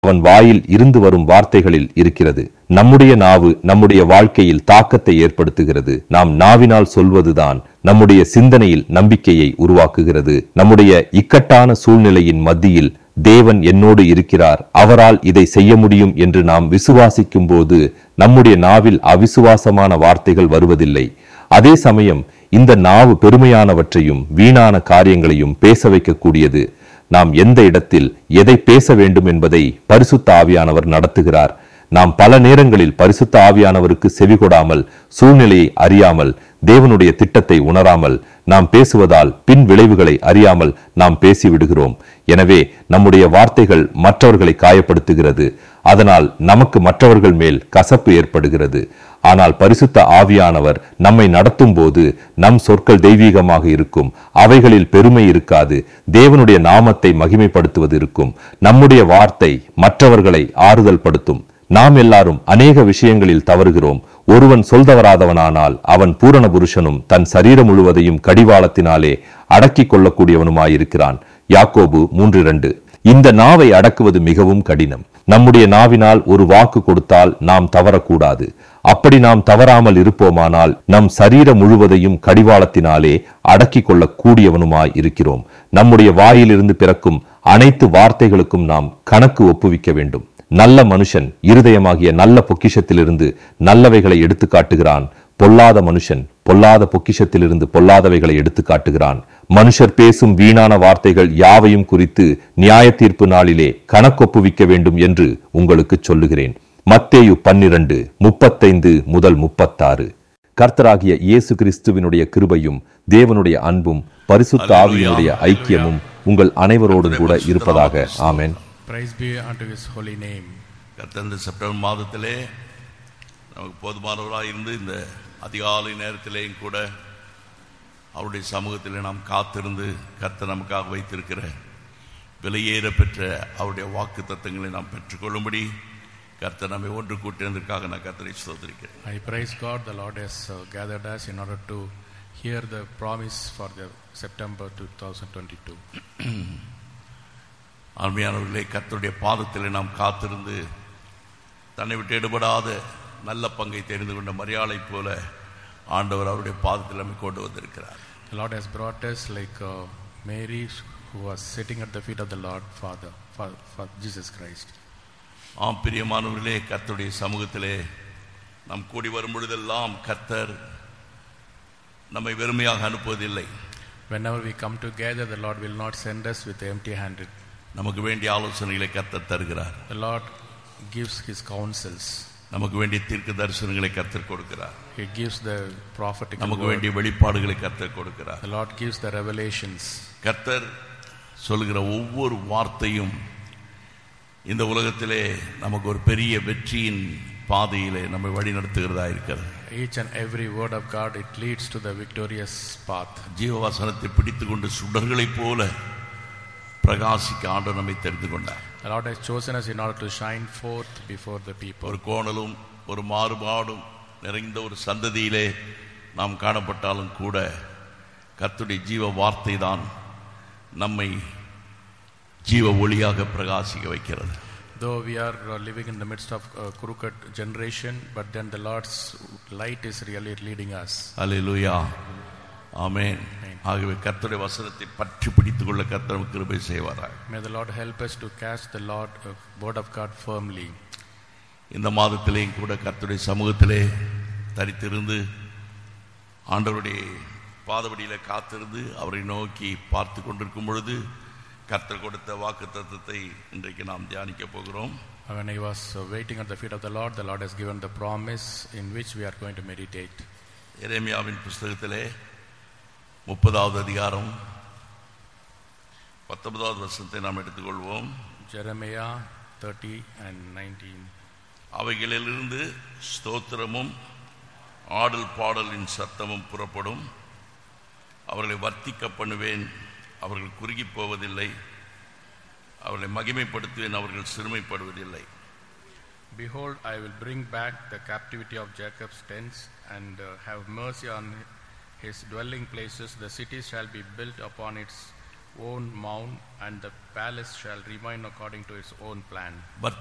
அவன் வாயில் இருந்து வரும் வார்த்தைகளில் இருக்கிறது நம்முடைய நாவு நம்முடைய வாழ்க்கையில் தாக்கத்தை ஏற்படுத்துகிறது நாம் நாவினால் சொல்வதுதான் நம்முடைய சிந்தனையில் நம்பிக்கையை உருவாக்குகிறது நம்முடைய இக்கட்டான சூழ்நிலையின் மத்தியில் தேவன் என்னோடு இருக்கிறார் அவரால் இதை செய்ய முடியும் என்று நாம் விசுவாசிக்கும் போது நம்முடைய நாவில் அவிசுவாசமான வார்த்தைகள் வருவதில்லை அதே சமயம் இந்த நாவு பெருமையானவற்றையும் வீணான காரியங்களையும் பேச வைக்கக்கூடியது நாம் எந்த இடத்தில் எதை பேச வேண்டும் என்பதை பரிசுத்த ஆவியானவர் நடத்துகிறார் நாம் பல நேரங்களில் பரிசுத்த ஆவியானவருக்கு செவிகொடாமல் சூழ்நிலையை அறியாமல் தேவனுடைய திட்டத்தை உணராமல் நாம் பேசுவதால் பின் விளைவுகளை அறியாமல் நாம் பேசிவிடுகிறோம் எனவே நம்முடைய வார்த்தைகள் மற்றவர்களை காயப்படுத்துகிறது அதனால் நமக்கு மற்றவர்கள் மேல் கசப்பு ஏற்படுகிறது ஆனால் பரிசுத்த ஆவியானவர் நம்மை நடத்தும் போது நம் சொற்கள் தெய்வீகமாக இருக்கும் அவைகளில் பெருமை இருக்காது தேவனுடைய நாமத்தை மகிமைப்படுத்துவது இருக்கும் நம்முடைய வார்த்தை மற்றவர்களை ஆறுதல் படுத்தும் நாம் எல்லாரும் அநேக விஷயங்களில் தவறுகிறோம் ஒருவன் சொல்தவராதவனானால் அவன் பூரண புருஷனும் தன் சரீரம் முழுவதையும் கடிவாளத்தினாலே அடக்கிக் கொள்ளக்கூடியவனுமாயிருக்கிறான் யாக்கோபு மூன்று இரண்டு இந்த நாவை அடக்குவது மிகவும் கடினம் நம்முடைய நாவினால் ஒரு வாக்கு கொடுத்தால் நாம் தவறக்கூடாது அப்படி நாம் தவறாமல் இருப்போமானால் நம் சரீரம் முழுவதையும் கடிவாளத்தினாலே அடக்கிக் கொள்ளக் கூடியவனுமாய் இருக்கிறோம் நம்முடைய வாயிலிருந்து பிறக்கும் அனைத்து வார்த்தைகளுக்கும் நாம் கணக்கு ஒப்புவிக்க வேண்டும் நல்ல மனுஷன் இருதயமாகிய நல்ல பொக்கிஷத்திலிருந்து நல்லவைகளை எடுத்து காட்டுகிறான் பொல்லாத மனுஷன் பொல்லாத பொக்கிஷத்திலிருந்து பொல்லாதவைகளை எடுத்து காட்டுகிறான் மனுஷர் பேசும் வீணான வார்த்தைகள் யாவையும் குறித்து நியாய தீர்ப்பு நாளிலே கணக்கொப்புவிக்க வேண்டும் என்று உங்களுக்கு சொல்லுகிறேன் மத்தேயு பன்னிரண்டு முப்பத்தைந்து முதல் முப்பத்தாறு கர்த்தராகிய இயேசு கிறிஸ்துவினுடைய கிருபையும் தேவனுடைய அன்பும் பரிசுத்த ஆவியினுடைய ஐக்கியமும் உங்கள் அனைவரோடும் கூட இருப்பதாக ஆமென் Praise be unto his holy name. கர்த்தர் இந்த செப்டம்பர் மாதத்திலே நமக்கு போதுமானவராக இருந்து இந்த அதிகாலை நேரத்திலேயும் கூட அவருடைய சமூகத்திலே நாம் காத்திருந்து கர்த்தர் நமக்காக வைத்திருக்கிற விலையேற பெற்ற அவருடைய வாக்கு தத்தங்களை நாம் பெற்றுக்கொள்ளும்படி கர்த்தர் நம்மை ஒன்று கூட்டினதற்காக நான் கர்த்தரை சோதரிக்கிறேன் I praise God, the Lord has uh, gathered us in order to hear the promise for the September 2022. அருமையானவர்களே கர்த்தருடைய பாதத்திலே நாம் காத்திருந்து தன்னை விட்டு எடுபடாத நல்ல பங்கை தெரிந்து கொண்ட மரியாதை போல ஆண்டவர் அவருடைய பாதத்தில் நம்மை கொண்டு வந்திருக்கிறார் The Lord has brought us like uh, Mary who was sitting at the feet of the Lord Father, for, for Jesus Christ. ஆம் பிரியமானவர்களே கர்த்தருடைய சமூகத்திலே நாம் கூடி வரும் பொழுதெல்லாம் கர்த்தர் நம்மை வெறுமையாக அனுப்புவதில்லை Whenever we come together, the Lord will not send us with empty handed. நமக்கு வேண்டிய ஆலோசனைகளை கர்த்தர் தருகிறார் The Lord gives his counsels. நமக்கு வேண்டிய தீர்க்க தரிசனங்களை கர்த்தர் கொடுக்கிறார் He gives the prophetical நமக்கு word. வேண்டிய வெளிப்பாடுகளை கர்த்தர் கொடுக்கிறார் The Lord gives the revelations. கர்த்தர் சொல்லுகிற ஒவ்வொரு வார்த்தையும் இந்த உலகத்திலே நமக்கு ஒரு பெரிய வெற்றியின் பாதையிலே நம்மை வழி நடத்துகிறதா இருக்கிறது Each and every word of God, it leads to the victorious path. ஜீவவாசனத்தை பிடித்துக்கொண்டு சுடர்களைப் போல பிரகாசிக்க ஆண்டு நம்மை தெரிந்து கொண்டார் The Lord has chosen us in order to shine forth before the people. ஒரு கோணலும் ஒரு மாறுபாடும் நிறைந்த ஒரு சந்ததியிலே நாம் காணப்பட்டாலும் கூட கர்த்தருடைய ஜீவ வார்த்தை தான் நம்மை ஜீவ ஒளியாக பிரகாசிக்க வைக்கிறது Though we are uh, living in the midst of a crooked generation, but then the Lord's light is really leading us. அல்லேலூயா ஆமென் ஆகவே கர்த்தருடைய வசனத்தை பற்றி பிடித்துக் கொள்ள கர்த்தர் நமக்கு கிருபை செய்வாராக May the Lord help us to catch the Lord uh, word of God firmly. இந்த மாதத்திலேயும் கூட கர்த்தருடைய சமூகத்திலே தரித்திருந்து ஆண்டவருடைய பாதபடியில காத்திருந்து அவரை நோக்கி பார்த்து கொண்டிருக்கும் பொழுது கர்த்தர் கொடுத்த வாக்கு தத்துவத்தை இன்றைக்கு நாம் தியானிக்க போகிறோம் When I was uh, waiting at the feet of the Lord, the Lord has given the promise in which we are going to meditate. எரேமியாவின் புஸ்தகத்திலே முப்பதாவது அதிகாரம் பத்தொன்பதாவது வருஷத்தை நாம் எடுத்துக்கொள்வோம் Jeremiah 30 and 19. அவைகளிலிருந்து ஸ்தோத்திரமும் ஆடல் பாடலின் சத்தமும் புறப்படும் அவர்களை வர்த்திக்க பண்ணுவேன் அவர்கள் குறுகி போவதில்லை அவர்களை மகிமைப்படுத்துவேன் அவர்கள் சிறுமைப்படுவதில்லை Behold, I will bring back the captivity of Jacob's tents and uh, have mercy on his dwelling places. The cities shall be built upon its own mound, and the palace shall remain according to its own plan.